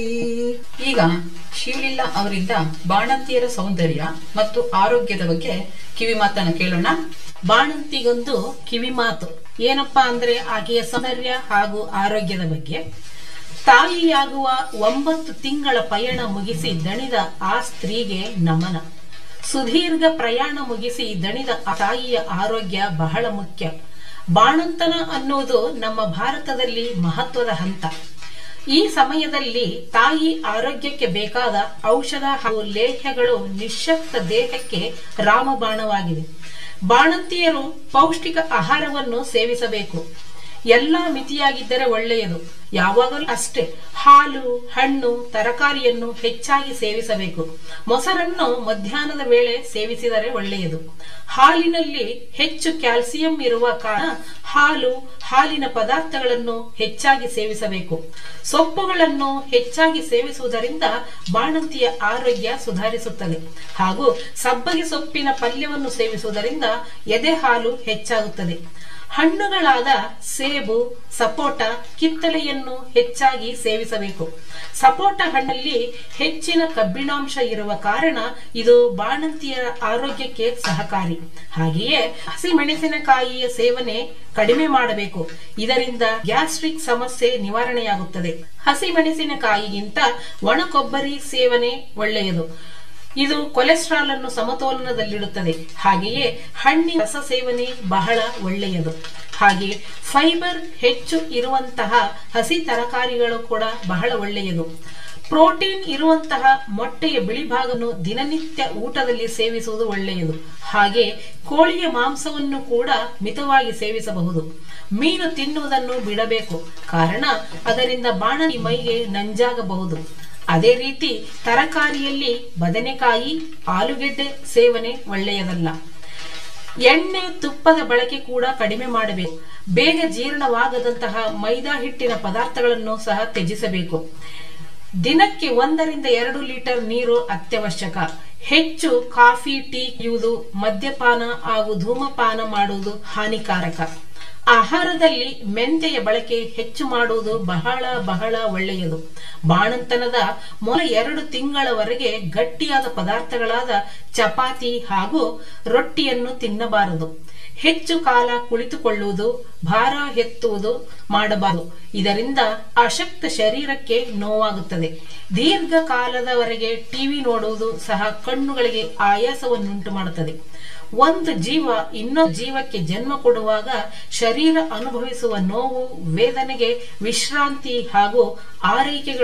ಈಗ ಶಿವಲಿಲ್ಲ ಅವರಿಂದ ಬಾಣಂತಿಯರ ಸೌಂದರ್ಯ ಮತ್ತು ಆರೋಗ್ಯದ ಬಗ್ಗೆ ಕಿವಿ ಮಾತನ್ನ ಕೇಳೋಣ ಬಾಣಂತಿಗೊಂದು ಕಿವಿ ಮಾತು ಏನಪ್ಪಾ ಅಂದ್ರೆ ಆಕೆಯ ಸೌಂದರ್ಯ ಹಾಗೂ ಆರೋಗ್ಯದ ಬಗ್ಗೆ ತಾಯಿಯಾಗುವ ಒಂಬತ್ತು ತಿಂಗಳ ಪಯಣ ಮುಗಿಸಿ ದಣಿದ ಆ ಸ್ತ್ರೀಗೆ ನಮನ ಸುದೀರ್ಘ ಪ್ರಯಾಣ ಮುಗಿಸಿ ದಣಿದ ಆ ತಾಯಿಯ ಆರೋಗ್ಯ ಬಹಳ ಮುಖ್ಯ ಬಾಣಂತನ ಅನ್ನುವುದು ನಮ್ಮ ಭಾರತದಲ್ಲಿ ಮಹತ್ವದ ಹಂತ ಈ ಸಮಯದಲ್ಲಿ ತಾಯಿ ಆರೋಗ್ಯಕ್ಕೆ ಬೇಕಾದ ಔಷಧ ಹಾಗೂ ಲೇಹ್ಯಗಳು ನಿಶಕ್ತ ದೇಹಕ್ಕೆ ರಾಮಬಾಣವಾಗಿದೆ ಬಾಣಂತಿಯರು ಪೌಷ್ಟಿಕ ಆಹಾರವನ್ನು ಸೇವಿಸಬೇಕು ಎಲ್ಲಾ ಮಿತಿಯಾಗಿದ್ದರೆ ಒಳ್ಳೆಯದು ಯಾವಾಗಲೂ ಅಷ್ಟೇ ಹಾಲು ಹಣ್ಣು ತರಕಾರಿಯನ್ನು ಹೆಚ್ಚಾಗಿ ಸೇವಿಸಬೇಕು ಮೊಸರನ್ನು ಮಧ್ಯಾಹ್ನದ ವೇಳೆ ಸೇವಿಸಿದರೆ ಒಳ್ಳೆಯದು ಹಾಲಿನಲ್ಲಿ ಹೆಚ್ಚು ಕ್ಯಾಲ್ಸಿಯಂ ಇರುವ ಕಾರಣ ಹಾಲು ಹಾಲಿನ ಪದಾರ್ಥಗಳನ್ನು ಹೆಚ್ಚಾಗಿ ಸೇವಿಸಬೇಕು ಸೊಪ್ಪುಗಳನ್ನು ಹೆಚ್ಚಾಗಿ ಸೇವಿಸುವುದರಿಂದ ಬಾಣಂತಿಯ ಆರೋಗ್ಯ ಸುಧಾರಿಸುತ್ತದೆ ಹಾಗೂ ಸಬ್ಬಗೆ ಸೊಪ್ಪಿನ ಪಲ್ಯವನ್ನು ಸೇವಿಸುವುದರಿಂದ ಎದೆ ಹಾಲು ಹೆಚ್ಚಾಗುತ್ತದೆ ಹಣ್ಣುಗಳಾದ ಸೇಬು ಸಪೋಟ ಕಿತ್ತಳೆಯನ್ನು ಹೆಚ್ಚಾಗಿ ಸೇವಿಸಬೇಕು ಸಪೋಟ ಹಣ್ಣಲ್ಲಿ ಹೆಚ್ಚಿನ ಕಬ್ಬಿಣಾಂಶ ಇರುವ ಕಾರಣ ಇದು ಬಾಣಂತಿಯರ ಆರೋಗ್ಯಕ್ಕೆ ಸಹಕಾರಿ ಹಾಗೆಯೇ ಹಸಿಮೆಣಸಿನಕಾಯಿಯ ಸೇವನೆ ಕಡಿಮೆ ಮಾಡಬೇಕು ಇದರಿಂದ ಗ್ಯಾಸ್ಟ್ರಿಕ್ ಸಮಸ್ಯೆ ನಿವಾರಣೆಯಾಗುತ್ತದೆ ಹಸಿಮೆಣಸಿನಕಾಯಿಗಿಂತ ಒಣ ಕೊಬ್ಬರಿ ಸೇವನೆ ಒಳ್ಳೆಯದು ಇದು ಕೊಲೆಸ್ಟ್ರಾಲ್ ಅನ್ನು ಸಮತೋಲನದಲ್ಲಿಡುತ್ತದೆ ಹಾಗೆಯೇ ಹಣ್ಣಿನ ರಸ ಸೇವನೆ ಬಹಳ ಒಳ್ಳೆಯದು ಹಾಗೆ ಫೈಬರ್ ಹೆಚ್ಚು ಇರುವಂತಹ ಹಸಿ ತರಕಾರಿಗಳು ಕೂಡ ಬಹಳ ಒಳ್ಳೆಯದು ಪ್ರೋಟೀನ್ ಇರುವಂತಹ ಮೊಟ್ಟೆಯ ಬಿಳಿ ಭಾಗವನ್ನು ದಿನನಿತ್ಯ ಊಟದಲ್ಲಿ ಸೇವಿಸುವುದು ಒಳ್ಳೆಯದು ಹಾಗೆ ಕೋಳಿಯ ಮಾಂಸವನ್ನು ಕೂಡ ಮಿತವಾಗಿ ಸೇವಿಸಬಹುದು ಮೀನು ತಿನ್ನುವುದನ್ನು ಬಿಡಬೇಕು ಕಾರಣ ಅದರಿಂದ ಬಾಣಲಿ ಮೈಗೆ ನಂಜಾಗಬಹುದು ಅದೇ ರೀತಿ ತರಕಾರಿಯಲ್ಲಿ ಬದನೆಕಾಯಿ ಆಲೂಗೆಡ್ಡೆ ಸೇವನೆ ಒಳ್ಳೆಯದಲ್ಲ ಎಣ್ಣೆ ತುಪ್ಪದ ಬಳಕೆ ಕೂಡ ಕಡಿಮೆ ಮಾಡಬೇಕು ಬೇಗ ಜೀರ್ಣವಾಗದಂತಹ ಮೈದಾ ಹಿಟ್ಟಿನ ಪದಾರ್ಥಗಳನ್ನು ಸಹ ತ್ಯಜಿಸಬೇಕು ದಿನಕ್ಕೆ ಒಂದರಿಂದ ಎರಡು ಲೀಟರ್ ನೀರು ಅತ್ಯವಶ್ಯಕ ಹೆಚ್ಚು ಕಾಫಿ ಟೀ ಕುಡಿಯುವುದು ಮದ್ಯಪಾನ ಹಾಗೂ ಧೂಮಪಾನ ಮಾಡುವುದು ಹಾನಿಕಾರಕ ಆಹಾರದಲ್ಲಿ ಮೆಂತೆಯ ಬಳಕೆ ಹೆಚ್ಚು ಮಾಡುವುದು ಬಹಳ ಬಹಳ ಒಳ್ಳೆಯದು ಬಾಣಂತನದ ಮೊದಲ ಎರಡು ತಿಂಗಳವರೆಗೆ ಗಟ್ಟಿಯಾದ ಪದಾರ್ಥಗಳಾದ ಚಪಾತಿ ಹಾಗೂ ರೊಟ್ಟಿಯನ್ನು ತಿನ್ನಬಾರದು ಹೆಚ್ಚು ಕಾಲ ಕುಳಿತುಕೊಳ್ಳುವುದು ಭಾರ ಎತ್ತುವುದು ಮಾಡಬಾರದು ಇದರಿಂದ ಅಶಕ್ತ ಶರೀರಕ್ಕೆ ನೋವಾಗುತ್ತದೆ ದೀರ್ಘ ಕಾಲದವರೆಗೆ ಟಿವಿ ನೋಡುವುದು ಸಹ ಕಣ್ಣುಗಳಿಗೆ ಆಯಾಸವನ್ನುಂಟು ಮಾಡುತ್ತದೆ ಒಂದು ಜೀವ ಇನ್ನೊಂದು ಜೀವಕ್ಕೆ ಜನ್ಮ ಕೊಡುವಾಗ ಶರೀರ ಅನುಭವಿಸುವ ನೋವು ವೇದನೆಗೆ ವಿಶ್ರಾಂತಿ ಹಾಗೂ ಆರೈಕೆಗಳು